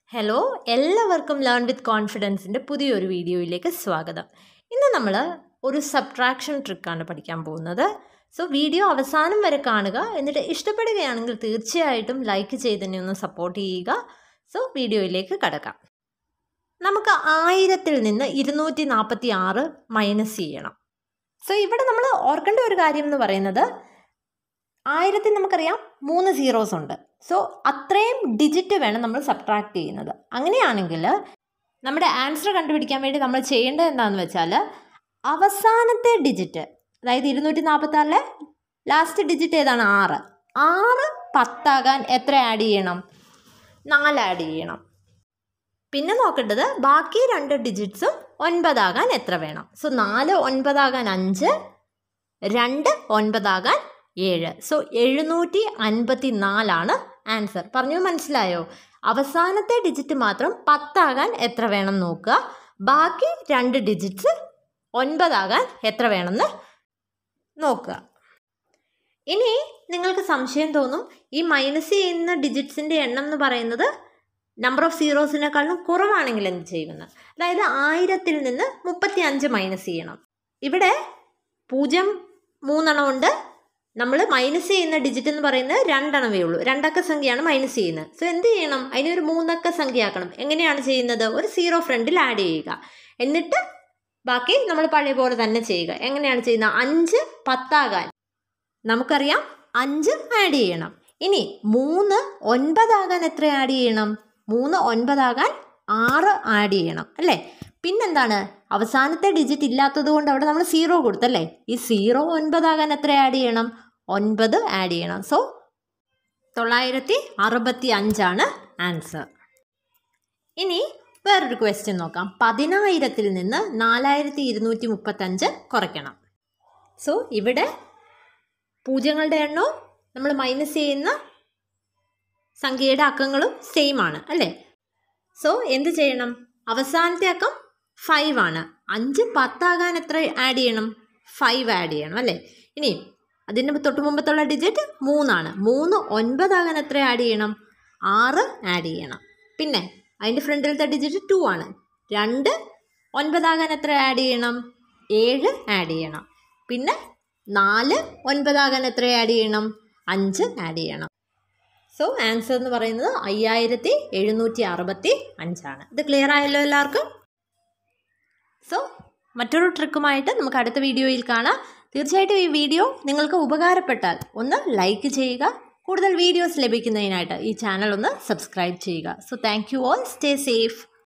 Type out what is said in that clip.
hello എല്ലാവർക്കും learn with കോൺഫിഡൻസിൻ്റെ പുതിയൊരു വീഡിയോയിലേക്ക് സ്വാഗതം ഇന്ന് നമ്മൾ ഒരു സബ്ട്രാക്ഷൻ ട്രിക്കാണ് പഠിക്കാൻ പോകുന്നത് സോ വീഡിയോ അവസാനം വരെ കാണുക എന്നിട്ട് ഇഷ്ടപ്പെടുകയാണെങ്കിൽ തീർച്ചയായിട്ടും ലൈക്ക് ചെയ്തതിനെ ഒന്ന് സപ്പോർട്ട് ചെയ്യുക സോ വീഡിയോയിലേക്ക് കടക്കാം നമുക്ക് ആയിരത്തിൽ നിന്ന് ഇരുന്നൂറ്റി നാൽപ്പത്തി ആറ് മൈനസ് ചെയ്യണം സോ ഇവിടെ നമ്മൾ ഓർക്കേണ്ട ഒരു കാര്യം എന്ന് പറയുന്നത് ആയിരത്തിൽ നമുക്കറിയാം മൂന്ന് സീറോസ് ഉണ്ട് സോ അത്രയും ഡിജിറ്റ് വേണം നമ്മൾ സബ്ട്രാക്ട് ചെയ്യുന്നത് അങ്ങനെയാണെങ്കിൽ നമ്മുടെ ആൻസർ കണ്ടുപിടിക്കാൻ വേണ്ടി നമ്മൾ ചെയ്യേണ്ടത് എന്താണെന്ന് വെച്ചാൽ അവസാനത്തെ ഡിജിറ്റ് അതായത് ഇരുന്നൂറ്റി നാൽപ്പത്താറിലെ ലാസ്റ്റ് ഡിജിറ്റ് ഏതാണ് ആറ് ആറ് പത്താകാൻ എത്ര ആഡ് ചെയ്യണം നാല് ആഡ് ചെയ്യണം പിന്നെ നോക്കേണ്ടത് ബാക്കി രണ്ട് ഡിജിറ്റ്സും ഒൻപതാകാൻ എത്ര വേണം സോ നാല് ഒൻപതാകാൻ അഞ്ച് രണ്ട് ഒൻപതാകാൻ ഏഴ് സോ എഴുന്നൂറ്റി അൻപത്തി നാലാണ് ആൻസർ പറഞ്ഞു മനസ്സിലായോ അവസാനത്തെ ഡിജിറ്റ് മാത്രം പത്താകാൻ എത്ര വേണം നോക്കുക ബാക്കി രണ്ട് ഡിജിറ്റ്സ് ഒൻപതാകാൻ എത്ര വേണമെന്ന് നോക്കുക ഇനി നിങ്ങൾക്ക് സംശയം തോന്നും ഈ മൈനസ് ചെയ്യുന്ന ഡിജിറ്റ്സിൻ്റെ എണ്ണം എന്ന് പറയുന്നത് നമ്പർ ഓഫ് സീറോസിനേക്കാളും കുറവാണെങ്കിൽ എന്ത് ചെയ്യുമെന്ന് അതായത് ആയിരത്തിൽ നിന്ന് മുപ്പത്തി അഞ്ച് മൈനസ് ചെയ്യണം ഇവിടെ പൂജ്യം മൂന്നെണ്ണം ഉണ്ട് നമ്മൾ മൈനസ് ചെയ്യുന്ന ഡിജിറ്റ് എന്ന് പറയുന്നത് രണ്ടെണ്ണമേ ഉള്ളൂ രണ്ടക്ക സംഖ്യയാണ് മൈനസ് ചെയ്യുന്നത് സോ എന്ത് ചെയ്യണം അതിനൊരു മൂന്നക്ക സംഖ്യ ആക്കണം എങ്ങനെയാണ് ചെയ്യുന്നത് ഒരു സീറോ ഫ്രണ്ടിൽ ആഡ് ചെയ്യുക എന്നിട്ട് ബാക്കി നമ്മൾ പഴയ പോലെ തന്നെ ചെയ്യുക എങ്ങനെയാണ് ചെയ്യുന്നത് അഞ്ച് പത്താകാൻ നമുക്കറിയാം അഞ്ച് ആഡ് ചെയ്യണം ഇനി മൂന്ന് ഒൻപതാകാൻ എത്ര ആഡ് ചെയ്യണം മൂന്ന് ഒൻപതാകാൻ ആറ് ആഡ് ചെയ്യണം അല്ലേ പിന്നെന്താണ് അവസാനത്തെ ഡിജിറ്റ് ഇല്ലാത്തത് കൊണ്ട് അവിടെ നമ്മൾ സീറോ കൊടുത്തല്ലേ ഈ സീറോ ഒൻപതാകാൻ എത്ര ആഡ് ചെയ്യണം ഒൻപത് ആഡ് ചെയ്യണം സോ തൊള്ളായിരത്തി അറുപത്തി അഞ്ചാണ് ആൻസർ ഇനി വേറൊരു ക്വസ്റ്റ്യൻ നോക്കാം പതിനായിരത്തിൽ നിന്ന് നാലായിരത്തി ഇരുന്നൂറ്റി മുപ്പത്തഞ്ച് കുറയ്ക്കണം സോ ഇവിടെ പൂജ്യങ്ങളുടെ എണ്ണവും നമ്മൾ മൈനസ് ചെയ്യുന്ന സംഖ്യയുടെ അക്കങ്ങളും സെയിം ആണ് അല്ലേ സോ എന്ത് ചെയ്യണം അവസാനത്തെ അക്കം ഫൈവ് ആണ് അഞ്ച് പത്താകാൻ എത്ര ആഡ് ചെയ്യണം ഫൈവ് ആഡ് ചെയ്യണം അല്ലേ ഇനി അതിൻ്റെ തൊട്ട് മുമ്പത്തുള്ള ഡിജിറ്റ് മൂന്നാണ് മൂന്ന് ഒൻപതാകാൻ എത്ര ആഡ് ചെയ്യണം ആറ് ആഡ് ചെയ്യണം പിന്നെ അതിൻ്റെ ഫ്രണ്ടിലത്തെ ഡിജിറ്റ് ടു ആണ് രണ്ട് ഒൻപതാകാൻ എത്ര ആഡ് ചെയ്യണം ഏഴ് ആഡ് ചെയ്യണം പിന്നെ നാല് ഒൻപതാകാൻ എത്ര ആഡ് ചെയ്യണം അഞ്ച് ആഡ് ചെയ്യണം സോ ആൻസർ എന്ന് പറയുന്നത് അയ്യായിരത്തി എഴുന്നൂറ്റി അറുപത്തി അഞ്ചാണ് ഇത് ക്ലിയർ ആയല്ലോ എല്ലാവർക്കും സോ മറ്റൊരു ട്രിക്കുമായിട്ട് നമുക്ക് അടുത്ത വീഡിയോയിൽ കാണാം തീർച്ചയായിട്ടും ഈ വീഡിയോ നിങ്ങൾക്ക് ഉപകാരപ്പെട്ടാൽ ഒന്ന് ലൈക്ക് ചെയ്യുക കൂടുതൽ വീഡിയോസ് ലഭിക്കുന്നതിനായിട്ട് ഈ ചാനൽ ഒന്ന് സബ്സ്ക്രൈബ് ചെയ്യുക so thank you all stay safe